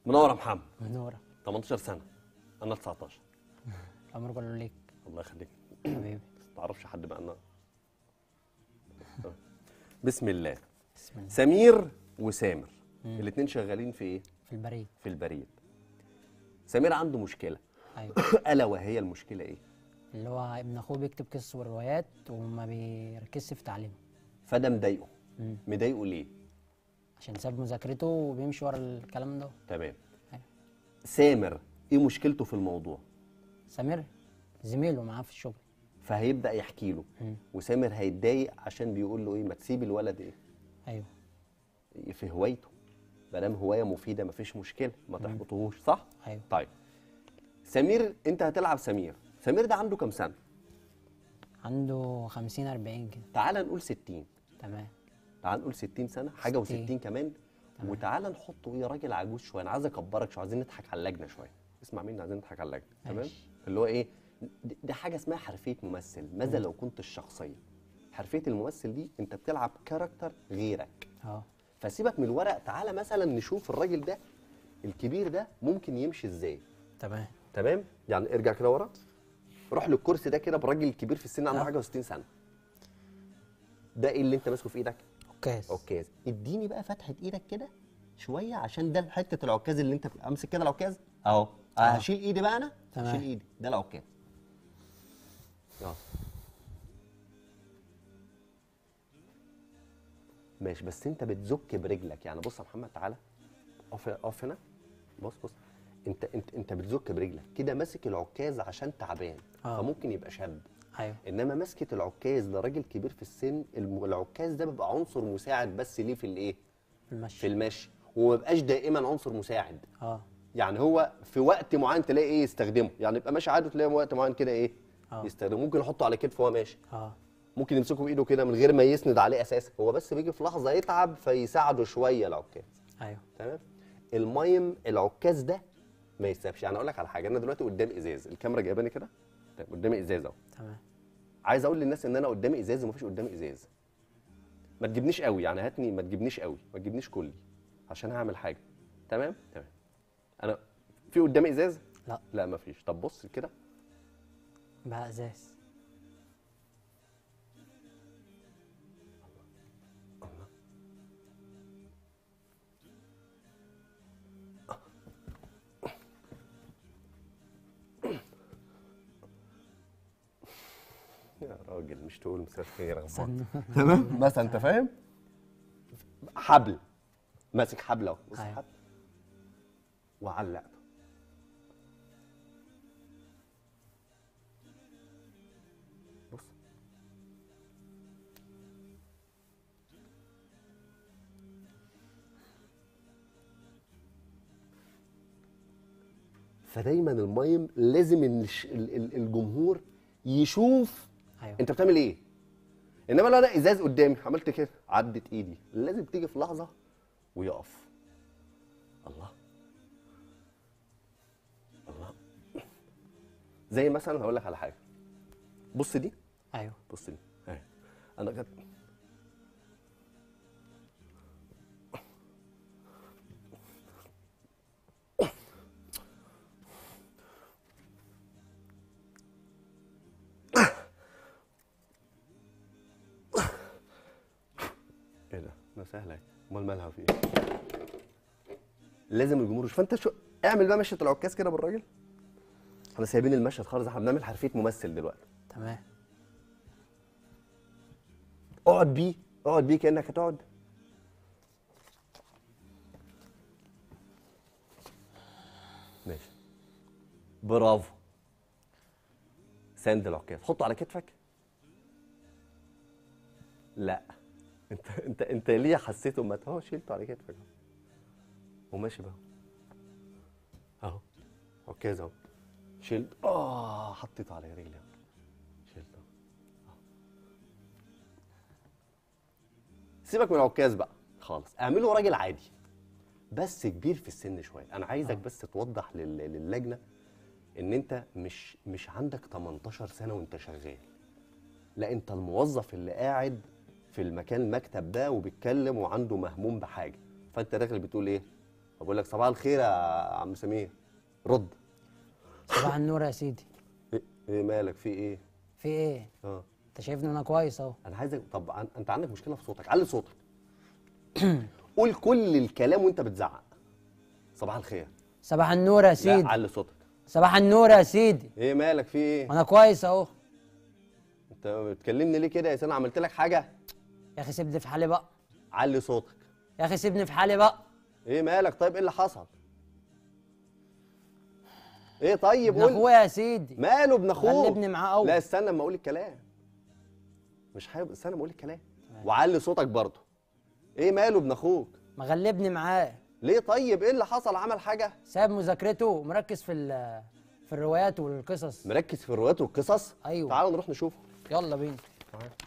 منور يا محمد منورة 18 سنه انا 19 الأمر كله ليك الله يخليك حبيبي ما تعرفش حد بقى انا بسم الله بسم الله سمير وسامر الاثنين شغالين في ايه في البريد في البريد سمير عنده مشكله أيوة الا وهي المشكله ايه اللي هو ابن أخوه بيكتب قصص وروايات وما بيركزش في تعليمه فده مضايقه مم. مضايقه ليه عشان ساب مذاكرته وبيمشي ورا الكلام ده تمام أيوة. سامر ايه مشكلته في الموضوع سمير زميله معاه في الشغل فهيبدا يحكي له مم. وسامر هيتضايق عشان بيقول له ايه ما تسيب الولد ايه أيوة في هوايته ما دام هوايه مفيده مفيش مشكله ما تحبطوهوش صح أيوة طيب سمير انت هتلعب سمير سمير ده عنده كام سنه عنده 50 40 كده تعال نقول 60 تمام تعال نقول 60 سنه حاجه 60. و60 كمان تمام. وتعال نحطه ايه راجل عجوز شويه انا عايز اكبرك شويه عايزين نضحك على اللجنه شويه اسمع مني عايزين نضحك على اللجنه تمام ماشي. اللي هو ايه دي- دي حاجه اسمها حرفيه ممثل ماذا لو كنت الشخصيه حرفيه الممثل دي انت بتلعب كاركتر غيرك أه فسيبك من الورق تعالى مثلا نشوف الراجل ده الكبير ده ممكن يمشي ازاي تمام تمام يعني ارجع كده ورا روح للكرسي ده كده بالراجل الكبير في السن عنده آه. حاجه و60 سنه ده ايه اللي انت ماسكه في ايدك عكاز عكاز اديني بقى فتحه ايدك كده شويه عشان ده حته العكاز اللي انت امسك كده العكاز اهو آه. هشيل ايدي بقى انا تمام. هشيل ايدي ده العكاز اه ماشي بس انت بتزك برجلك يعني بص يا محمد تعالى اقف اقف هنا بص بص انت انت انت بتزك برجلك كده ماسك العكاز عشان تعبان آه. فممكن يبقى شاب أيوة انما مسكه العكاز لراجل كبير في السن الم- العكاز ده بيبقى عنصر مساعد بس ليه في الايه في المشي في المشي وما بيبقاش دائما عنصر مساعد أه يعني هو في وقت معين تلاقي ايه يستخدمه يعني يبقى ماشي عادي تلاقي وقت معين كده ايه آه. يستخدمه ممكن يحطه على كتفه وهو ماشي أه ممكن يمسكه بايده كده من غير ما يسند عليه اساسا هو بس بيجي في لحظه يتعب فيساعده شويه العكاز أيوة تمام المايم العكاز ده ما يسابش يعني اقول لك على حاجه انا دلوقتي قدامي ازاز الكاميرا جايباني كده طيب قدامي ازاز اهو تمام عايز اقول للناس ان انا قدامي ازاز ومفيش قدامي ازاز ما تجيبنيش قوي يعني هاتني ما تجيبنيش قوي ما تجيبنيش كلي عشان هعمل حاجه تمام تمام انا في قدامي ازاز لا لا مفيش طب بص كده بقى إزاز يا راجل مش تقول مسافر خير أخبار. استنى. تمام مثلا انت فاهم حبل ماسك حبل اهو بص أيوة. حبل وعلقته بص فدايما المايم لازم إن الش- ال- ال- الجمهور يشوف أيوة انت بتعمل ايه انما لو انا ازاز قدامي عملت كده عدت ايدي لازم تيجي في لحظه ويقف الله الله زي مثلا هقول لك على حاجه بص دي أيوة بص دي اهي انا كده ايه ده؟ ما سهله اهي امال مالها في ايه؟ لازم الجمهور يشوف فانت شو اعمل بقى مشهد العكاز كده بالراجل احنا سايبين المشهد خالص احنا بنعمل حرفيه ممثل دلوقتي تمام اقعد بيه اقعد بيه كانك هتقعد ماشي برافو ساند العكاز حطه على كتفك لا انت انت انت ليه حسيته ما هو شيلته على كتفك أهو. وماشي بقى اهو عكاز اهو شلت اه حطيته على رجلي أهو. شلته سيبك من العكاز بقى خالص اعمله راجل عادي بس كبير في السن شويه انا عايزك بس توضح لل- للجنه ان انت مش مش عندك 18 سنه وانت شغال لا انت الموظف اللي قاعد في المكان المكتب ده وبيتكلم وعنده مهموم بحاجه فانت داخل بتقول ايه بقول لك صباح الخير يا عم سمير رد صباح النور يا سيدي ايه, إيه مالك في ايه في ايه اه انت شايفني انا كويس اهو انا عايزك طب عن- انت عندك مشكله في صوتك علي صوتك قول كل الكلام وانت بتزعق صباح الخير صباح النور يا لا سيدي علي صوتك صباح النور يا سيدي ايه مالك في ايه انا كويس اهو انت بتكلمني ليه كده يا سيدي انا عملت لك حاجه يا اخي سيبني في حالي بقى علي صوتك يا اخي سيبني في حالي بقى ايه مالك طيب ايه اللي حصل ايه طيب ابن قول اخويا يا سيدي ماله ابن اخوك غلبني معاه قوي لا استنى اما اقول الكلام مش حابب استنى اما اقول الكلام وعلي صوتك برضه ايه ماله ابن اخوك مغلبني معاه ليه طيب ايه اللي حصل عمل حاجه ساب مذاكرته مركز في ال- في الروايات والقصص مركز في الروايات والقصص أيوة. تعالوا نروح نشوفه يلا بينا تعال.